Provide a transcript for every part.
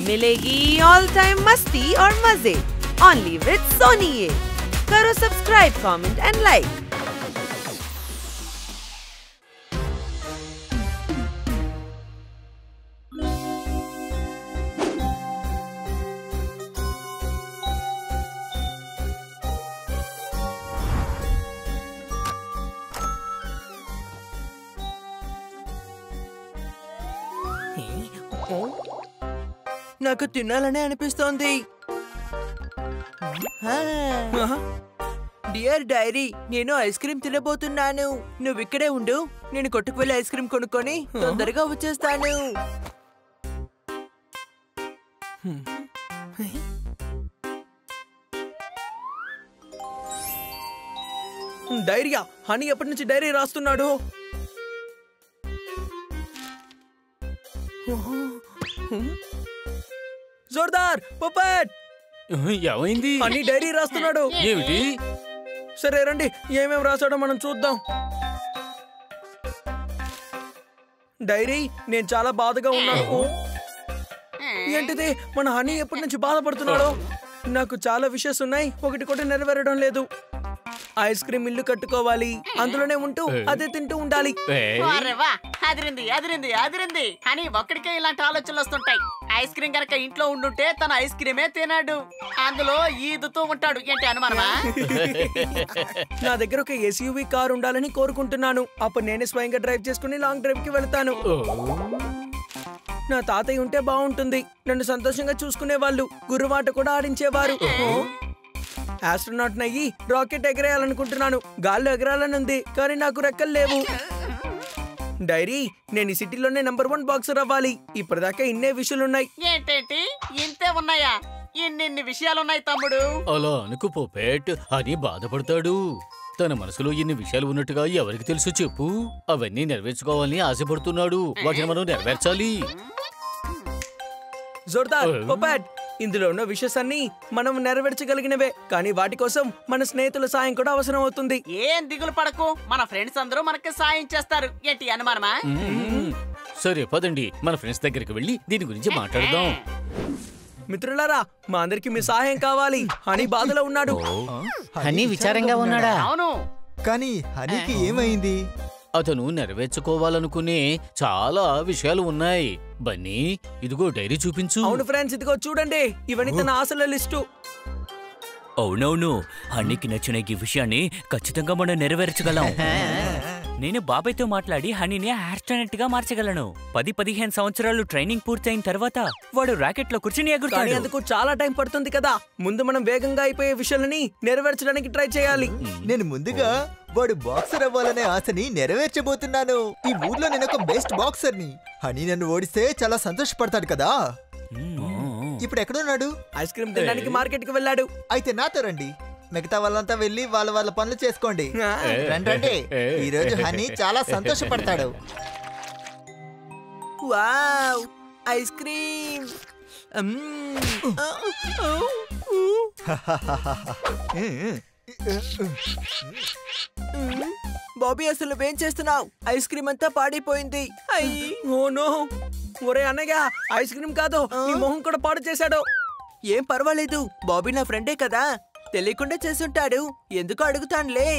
मिलेगी all time मस्ती और मजे ओनली विद सोनी ये करो सब्सक्राइब कमेंट एंड लाइक నాకు తినాలనే అనిపిస్తోంది డియర్ డైరీ నేను ఐస్ క్రీమ్ తినబోతున్నాను నువ్వు ఇక్కడే ఉండు నేను కొట్టుకు వెళ్ళి ఐస్ క్రీమ్ కొనుక్కొని తొందరగా వచ్చేస్తాను డైరీయా హనీ ఎప్పటి నుంచి డైరీ రాస్తున్నాడు జోర్దార్ పొపట్ ఏమైంది హనీ డైరీ రాస్తున్నాడు ఏమిటి సరే రండి ఏమేం రాశాడో మనం చూద్దాం డైరీ నేను చాలా బాధగా ఉన్నాను ఏంటిది మన హనీ ఎప్పటి నుంచి బాధపడుతున్నాడు నాకు చాలా విషయస్ ఉన్నాయి ఒకటి కూడా నెరవేరడం లేదు ఐస్ క్రీమ్ ఇల్లు కట్టుకోవాలి అందులోనే ఉంటూ అదే తింటూ ఉండాలి ఏయ్, వారే వా అదిరింది అదిరింది అదిరింది అని ఒక్కడికే ఇలాంటి ఆలోచనలు వస్తుంటాయి ఐస్ క్రీమ్ కనుక ఇంట్లో ఉండుంటే తన ఐస్ క్రీమే తినాడు అందులో ఈదుతూ ఉంటాడు ఏంటి అనుమానమా నా దగ్గర ఒక ఎస్యూవి కార్ ఉండాలని కోరుకుంటున్నాను అప్పుడు నేనే స్వయంగా డ్రైవ్ చేసుకుని లాంగ్ డ్రైవ్ కి వెళ్తాను ఓ, నా తాతయ్య ఉంటే బాగుంటుంది నన్ను సంతోషంగా చూసుకునే వాళ్ళు గురువాట కూడా ఆడించేవారు ఆస్ట్రోనాట్ నయ్యి రాకెట్ ఎగరేయాలనుకుంటున్నాను గాల్లో ఎగరాలని ఉంది కానీ నాకు రెక్కలు లేవు డైరీ నేను ఈ సిటీలోనే నంబర్ వన్ బాక్సర్ అవ్వాలి ఇప్పటిదాకా ఇన్నే విషయాలున్నాయి ఏంటేంటి ఇంతే ఉన్నాయా ఇన్నిన్ని విషయాలున్నాయి తమ్ముడు అలా అనుకు పోపేట్ అని బాధపడతాడు తన మనసులో ఇన్ని విషయాలు ఉన్నట్టుగా ఎవరికి తెలుసు చెప్పు అవన్నీ నెరవేర్చుకోవాలని ఆశపడుతున్నాడు వాటిని మనం నెరవేర్చాలి జోర్దార్ పొపాట్ ఇందులో ఉన్న విషయస్ అన్ని మనం నెరవేర్చగలిగినవే కానీ వాటి కోసం మన స్నేహితుల సాయం కూడా అవసరం అవుతుంది ఏం దిగులు పడకు మన ఫ్రెండ్స్ అందరూ మనకి సాయం చేస్తారు ఏంటి అనుమానమా మ్మ్. సరే పదండి మన ఫ్రెండ్స్ దగ్గరికి వెళ్ళి దీని గురించి మాట్లాడదాం మిత్రులారా మా అందరికి మీ సహాయం కావాలి హనీ బాధలో ఉన్నాడు హనీ విచారంగా ఉన్నాడా అవును కానీ హనీకి ఏమైంది అతను నెరవేర్చుకోవాలనుకునే చాలా విషయాలు ఉన్నాయి బన్నీ ఇదిగో డైరీ చూపించు అవును ఫ్రెండ్స్ ఇదిగో చూడండి ఇవన్నీ తన ఆశల లిస్టు అవునవును హనీకి నచ్చిన ఈ విషయాన్ని ఖచ్చితంగా మనం నెరవేర్చగలం నేను బాబాయ్తో మాట్లాడి హనీని ఆస్ట్రోనెట్ గా మార్చగలను పది పదిహేను సంవత్సరాలు ట్రైనింగ్ పూర్తయిన తర్వాత వాడు రాకెట్ లో కూర్చుని కానీ ఎగురుతాడు అందుకు చాలా టైం పడుతుంది కదా ముందు మనం వేగంగా అయిపోయే విషయాలని నెరవేర్చడానికి ట్రై చేయాలి నేను ముందుగా వాడు బాక్సర్ అవ్వాలనే ఆశని నెరవేర్చబోతున్నాను ఈ ఊర్లో నేను ఒక బెస్ట్ బాక్సర్ని హనీ నన్ను ఓడిస్తే చాలా సంతోషపడతాడు కదా ఇప్పుడు ఎక్కడున్నాడు ఐస్ క్రీమ్ తినడానికి మార్కెట్ కి వెళ్ళాడు అయితే నాతో రండి మిగతా వాళ్ళంతా వెళ్ళి వాళ్ళ వాళ్ళ పనులు చేసుకోండి ఆ, రండి రండి ఈ రోజు హనీ చాలా సంతోషపడతాడు వావ్ ఐస్ క్రీమ్ మ్మ్. ఆ, ఆ, ఊ. మ్మ్. బాబీ అసలు ఏం చేస్తున్నావు ఐస్ క్రీమ్ అంతా పాడైపోయింది అయ్యి ఓ నో ఒరే అన్నయ్య ఐస్ క్రీమ్ కాదు నీ మొహం కూడా పాడు చేశాడు ఏం పర్వాలేదు బాబీ నా ఫ్రెండే కదా తెలియకుండా చేసుంటాడు ఎందుకు అడుగుతానులే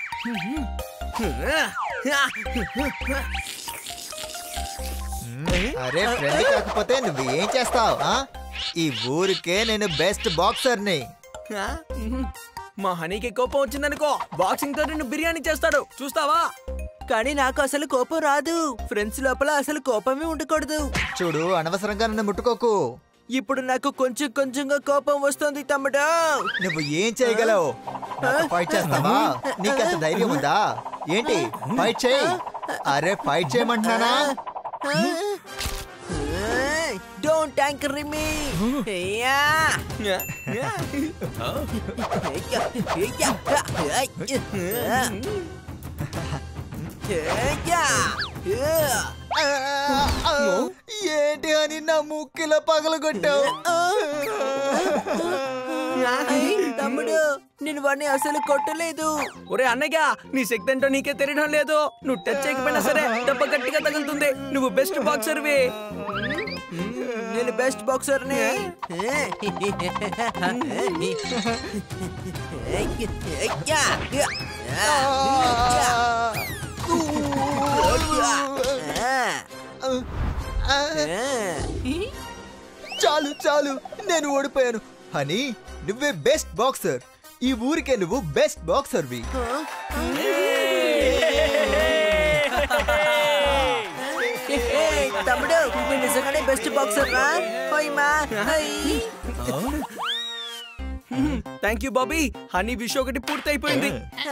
అరే ఫ్రెండ్ కాకపోతే నువ్వు ఏం చేస్తావు ఈ ఊరికే నేను బెస్ట్ బాక్సర్ని ఆ? మా హనీకి కోపం వచ్చిందనుకో బాక్సింగ్ తో నిన్ను బిర్యానీ చేస్తాడు చూస్తావా కానీ నాకు అసలు కోపం రాదు ఫ్రెండ్స్ లోపల అసలు కోపమే ఉండకూడదు చూడు అనవసరంగా నన్ను ముట్టుకోకు ఇప్పుడు నాకు కొంచెం కొంచెంగా కోపం వస్తుంది తమ్ముడు నువ్వు ఏం చేయగలవు నాతో ఫైట్ చేస్తావా నీకంత ధైర్యం ఉందా ఏంటి ఫైట్ చేయి అరే ఫైట్ చేయమంటున్నానా డోంట్ యాంకర్ మీ ఏంటి అని నా ముక్కిలో పగలగొట్టావు తమ్ముడు నేను వాడిని అసలు కొట్టలేదు ఒరే అన్నయ్య నీ శక్తి ఏంటో నీకే తెలియడం లేదు నువ్వు టచ్ చేయకపోయినా సరే దెబ్బ గట్టిగా తగులుతుంది నువ్వు బెస్ట్ బాక్సర్వి నేను బెస్ట్ బాక్సర్ని చాలు చాలు నేను ఓడిపోయాను హనీ నువ్వే బెస్ట్ బాక్సర్ ఈ ఊరికే నువ్వు బెస్ట్ బాక్సర్వి తమ్ముడు నువ్వు నిజంగానే బెస్ట్ బాక్సర్ రా హోయ్మా thank you Bobby Honey wish ఒకటి పూర్తయిపోయింది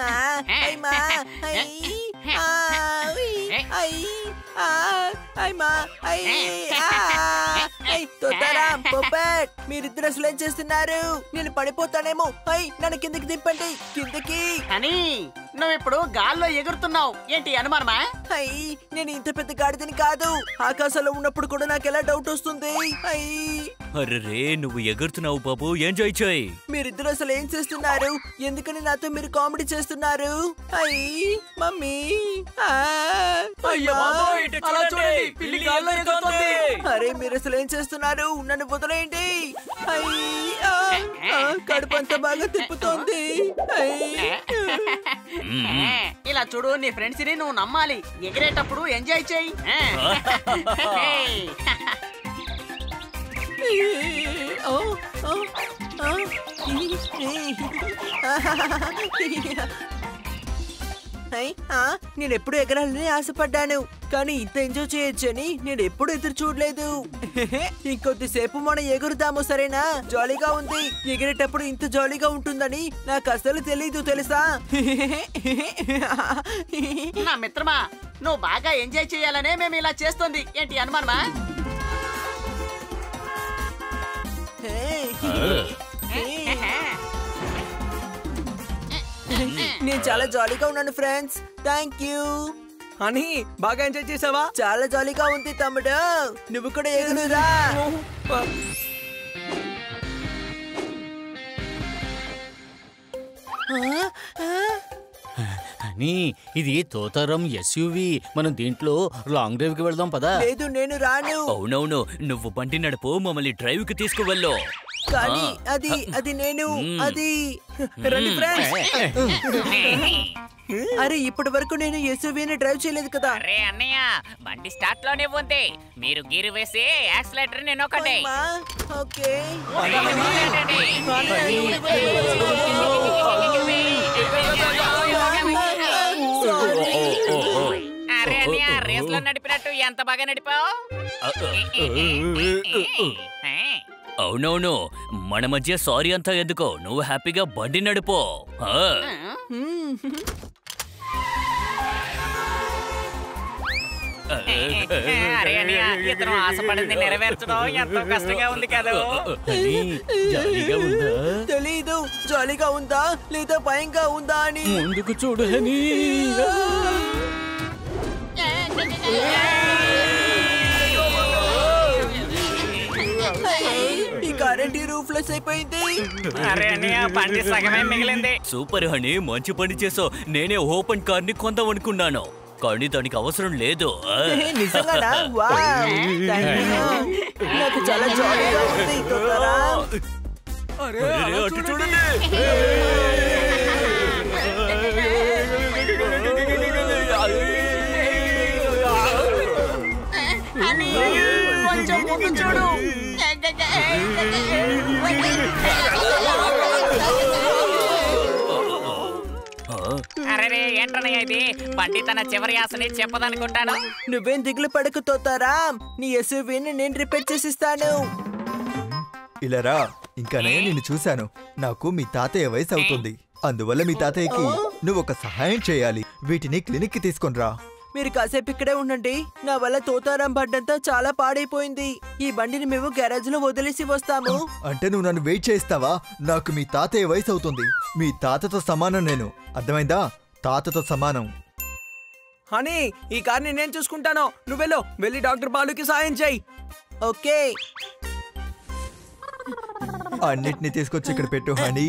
మీరిద్దరు అసలు ఏం చేస్తున్నారు నేను పడిపోతానేమో అయ్ నన్ను కిందకి దింపండి కిందకి అని నువ్వు ఇప్పుడు గాల్లో ఎగురుతున్నావు ఏంటి అనుమానమా అయ్ నేను ఇంత పెద్ద గాడిదని కాదు ఆకాశంలో ఉన్నప్పుడు కూడా నాకు ఎలా డౌట్ వస్తుంది అయ్ అర్రే నువ్వు ఎగురుతున్నావు బాబు ఎంజాయ్ చేయి మీరిద్దరు అసలు ఏం చేస్తున్నారు ఎందుకని నాతో మీరు కామెడీ చేస్తున్నారు అయ్ మమ్మీ ఆ, అమ్మా. అరే మీరు అసలు ఏం చేస్తున్నారు నన్ను వదిలేయండి అయ్, ఆ, ఆ, కడుపు అంతా బాగా తిప్పుతోంది అయ్. ఇలా చూడు నీ ఫ్రెండ్స్ ని నువ్వు నమ్మాలి ఎగిరేటప్పుడు ఎంజాయ్ చేయి ఓ, ఓ, ఓ. ఐ, ఆ, నేను ఎప్పుడు ఎగరాలని ఆశపడ్డాను కానీ ఇంత ఎంజాయ్ చేయొచ్చని నేను ఎప్పుడు ఎదురు చూడలేదు ఇంకొద్దిసేపు మనం ఎగురుదాము సరేనా జాలీగా ఉంది ఎగిరేటప్పుడు ఇంత జాలీగా ఉంటుందని నాకు అసలు తెలీదు తెలుసా నా మిత్రమా నువ్వు బాగా ఎంజాయ్ చేయాలనే మేము ఇలా చేస్తుంది ఏంటి అనుమానమా నేను చాలా జాలీగా ఉన్నాను ఫ్రెండ్స్ థ్యాంక్ యూ అని బాగా ఎంజాయ్ చేసావా చాలా జాలీగా ఉంది తమ్ముడు నువ్వు కూడా ఎగురురా అని ఇది తోతారం ఎస్యూవి మనం దీంట్లో లాంగ్ డ్రైవ్ కి వెళ్దాం పదా లేదు నేను రాను అవునవును నువ్వు బండి నడుపు మమ్మల్ని డ్రైవ్ కి తీసుకువెళ్ళు కానీ అది అది నేను అది రండి ఫ్రెండ్స్ అరే ఇప్పటి వరకు నేను ఎస్యూవీని డ్రైవ్ చేయలేదు కదా అరే అన్నయ్య బండి స్టార్ట్ లోనే ఉంది మీరు గీరు వేసి యాక్సిలేటర్ నేను ఒకటి అమ్మా, ఓకే అరే అన్నయ్య రేస్ లో నడిపినట్టు ఎంత బాగా నడిపావు అవునవును మన మధ్య సారీ అంతా ఎందుకో నువ్వు హ్యాపీగా బండి నడుపో ఆ. అరే అన్నయ్య ఇతను ఆశపడింది నెరవేర్చడం ఎంతో కష్టంగా ఉంది కదా అని జాలీగా ఉందా తెలీదు జాలీగా ఉందా లేదా భయంగా ఉందా అని ముందుకు చూడు హనీ ఈ కరెంట్ రూఫ్ లెస్ అయిపోయింది అరే అన్నయ్య బండి సగమే మిగిలింది సూపర్ హనీ మంచి పని చేసావు నేనే ఓపెన్ కార్ ని కొందామనుకున్నాను కానీ దానికి అవసరం లేదు ఆ. నిజంగానా వావ్ థాంక్ యూ. నాకు చాలా జాలీగా ఉంది తొందరా అరే, అటు చూడండి అని కొంచెం ముందు చూడు అరే ఏంటన్నయ్య ఇది బండి తన చివరి ఆశని చెప్పదనుకుంటాను నువ్వేం దిగులు పడకు తోతారా నీ ఎస్యూవీని నేను రిపేర్ చేసిస్తాను ఇలా రా ఇంకా నేను నిన్ను చూశాను నాకు మీ తాతయ్య వయసు అవుతుంది అందువల్ల మీ తాతయ్యకి నువ్వు ఒక సహాయం చేయాలి వీటిని క్లినిక్ కి తీసుకొని రా మీరు కాసేపు ఇక్కడే ఉండండి నా వల్ల తోతారాం బండంతా చాలా పాడైపోయింది ఈ బండిని మేము గ్యారేజ్ లో వదిలేసి వస్తాము అంటే నువ్వు నన్ను వెయిట్ చేస్తావా నాకు మీ తాతయ్య వయసు అవుతుంది మీ తాతతో సమానం నేను అర్థమైందా తాతతో సమానం హనీ ఈ కార్ని నేను చూసుకుంటాను నువ్వెళ్ళు వెళ్ళి డాక్టర్ బాలుకి సాయం చేయి ఓకే అన్నిటినీ తీసుకొచ్చి ఇక్కడ పెట్టు హనీ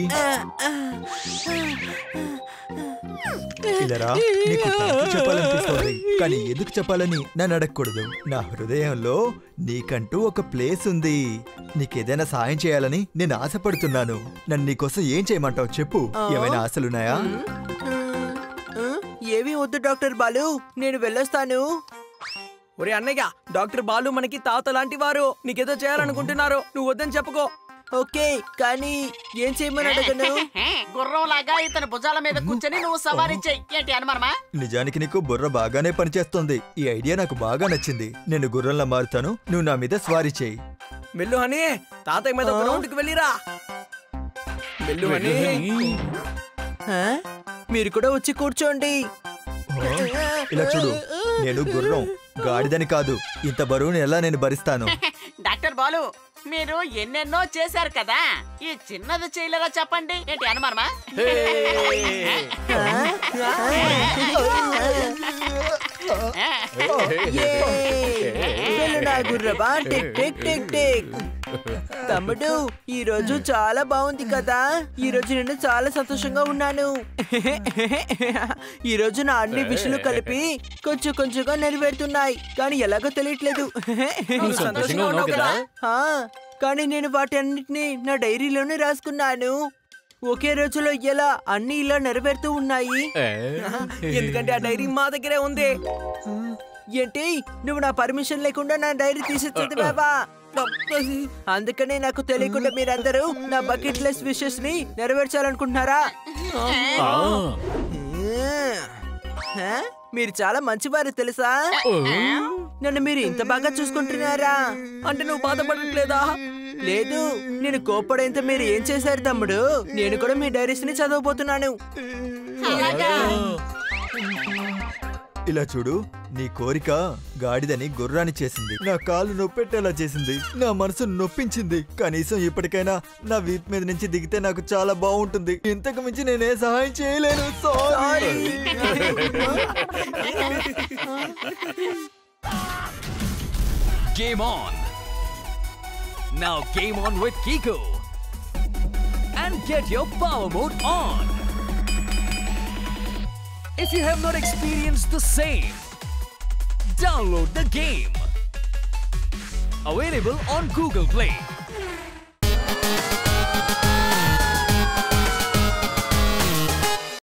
ఇలారా నీకు థాంక్యూ చెప్పాలనిపిస్తుంది కానీ ఎందుకు చెప్పాలని నన్ను అడగకూడదు నా హృదయంలో నీకంటూ ఒక ప్లేస్ ఉంది నీకేదైనా సహాయం చేయాలని నేను ఆశపడుతున్నాను నన్ను నీకోసం ఏం చేయమంటావు చెప్పు ఏమైనా ఆశలున్నాయా ఆ, ఏమీ వద్దు డాక్టర్ బాలు నేను వెళ్ళొస్తాను ఒరే అన్నయ్య డాక్టర్ బాలు మనకి తాత లాంటి వారు నీకేదో చేయాలనుకుంటున్నారు నువ్వు వద్దని చెప్పుకో ఓకే కానీ ఏం చేయమని అడగను గుర్రం లాగా ఇతని భుజాల మీద కూర్చొని నువ్వు సవారీ చెయ్యి ఏంటి అనుమానమా నిజానికి నీకు బుర్ర బాగానే పనిచేస్తుంది ఈ ఐడియా నాకు బాగా నచ్చింది నేను గుర్రంలా మారుతాను నువ్వు నా మీద స్వారీ చేయి వెళ్ళు హనీ తాతయ్య మీద ఒక రౌండ్కి వెళ్ళిరా వెళ్ళు హనీ ఆ? మీరు కూడా వచ్చి కూర్చోండి ఇలా చూడు నేను గుర్రం గాడిదని కాదు ఇంత బరువుని ఎలా నేను భరిస్తాను డాక్టర్ బాలు మీరు ఎన్నెన్నో చేశారు కదా ఈ చిన్నది చేయలేరా చెప్పండి ఏంటి అనుమానమా వెళ్ళు నా గుర్రబా టిక్ టిక్ టిక్ టిక్ తమ్ముడు ఈ రోజు చాలా బాగుంది కదా ఈ రోజు నేను చాలా సంతోషంగా ఉన్నాను ఈ రోజు నా అన్ని విషయాలు కలిపి కొంచెం కొంచెంగా నెరవేరుతున్నాయి కానీ ఎలాగో తెలియట్లేదు నువ్వు సంతోషంగా ఉన్నావు కదా ఆ, కానీ నేను వాటి అన్నిటిని నా డైరీలోనే రాసుకున్నాను ఒకే రోజులో ఎలా అన్ని ఇలా నెరవేరుతూ ఉన్నాయి ఏ? ఎందుకంటే ఆ డైరీ మా దగ్గరే ఉంది ఏంటి నువ్వు నా పర్మిషన్ లేకుండా నా డైరీ తీసి చదివావా అందుకనే నాకు తెలియకుండా మీరందరూ నా బకెట్ లెస్ విషెస్ ని నెరవేర్చాలనుకుంటున్నారా ఆ. హ? మీరు చాలా మంచివారు తెలుసా నన్ను మీరు ఇంత బాగా చూసుకుంటున్నారా అంటే నువ్వు బాధపడట్లేదా లేదు నేను కోపడేంత మీరు ఏం చేశారు తమ్ముడు నేను కూడా మీ డైరీస్ ని చదవబోతున్నాను ఇలా చూడు నీ కోరిక గాడిదని గుర్రాన్ని చేసింది నా కాలు నొప్పెట్టేలా చేసింది నా మనసు నొప్పించింది కనీసం ఇప్పటికైనా నా వీప్ మీద నుంచి దిగితే నాకు చాలా బాగుంటుంది ఇంతకు మించి నేనే సహాయం చేయలేను sorry Game on! Now game on with Kiko! And get your power mode on! If you have not experienced the same, download the game! Available on Google Play.